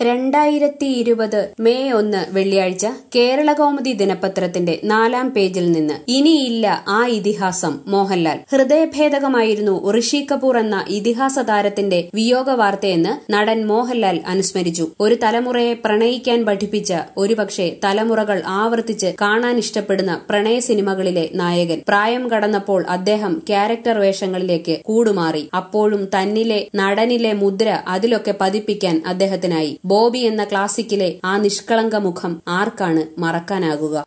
രണ്ടായിരത്തി ഇരുപത് മെയ് ഒന്ന് വെള്ളിയാഴ്ച കേരളകൗമുദി ദിനപത്രത്തിന്റെ നാലാം പേജിൽ നിന്ന് ഇനിയില്ല ആ ഇതിഹാസം മോഹൻലാൽ ഹൃദയഭേദകമായിരുന്നു ഋഷി കപൂർ എന്ന ഇതിഹാസ താരത്തിന്റെ വിയോഗ വാർത്തയെന്ന് നടൻ മോഹൻലാൽ അനുസ്മരിച്ചു ഒരു തലമുറയെ പ്രണയിക്കാൻ പഠിപ്പിച്ച ഒരുപക്ഷെ തലമുറകൾ ആവർത്തിച്ച് കാണാൻ ഇഷ്ടപ്പെടുന്ന പ്രണയ സിനിമകളിലെ നായകൻ പ്രായം കടന്നപ്പോൾ അദ്ദേഹം ക്യാരക്ടർ വേഷങ്ങളിലേക്ക് കൂടുമാറി അപ്പോഴും തന്നിലെ നടനിലെ മുദ്ര അതിലൊക്കെ പതിപ്പിക്കാൻ അദ്ദേഹത്തിനായി ബോബി എന്ന ക്ലാസിക്കിലെ ആ നിഷ്കളങ്ക മുഖം ആർക്കാണ് മറക്കാനാകുക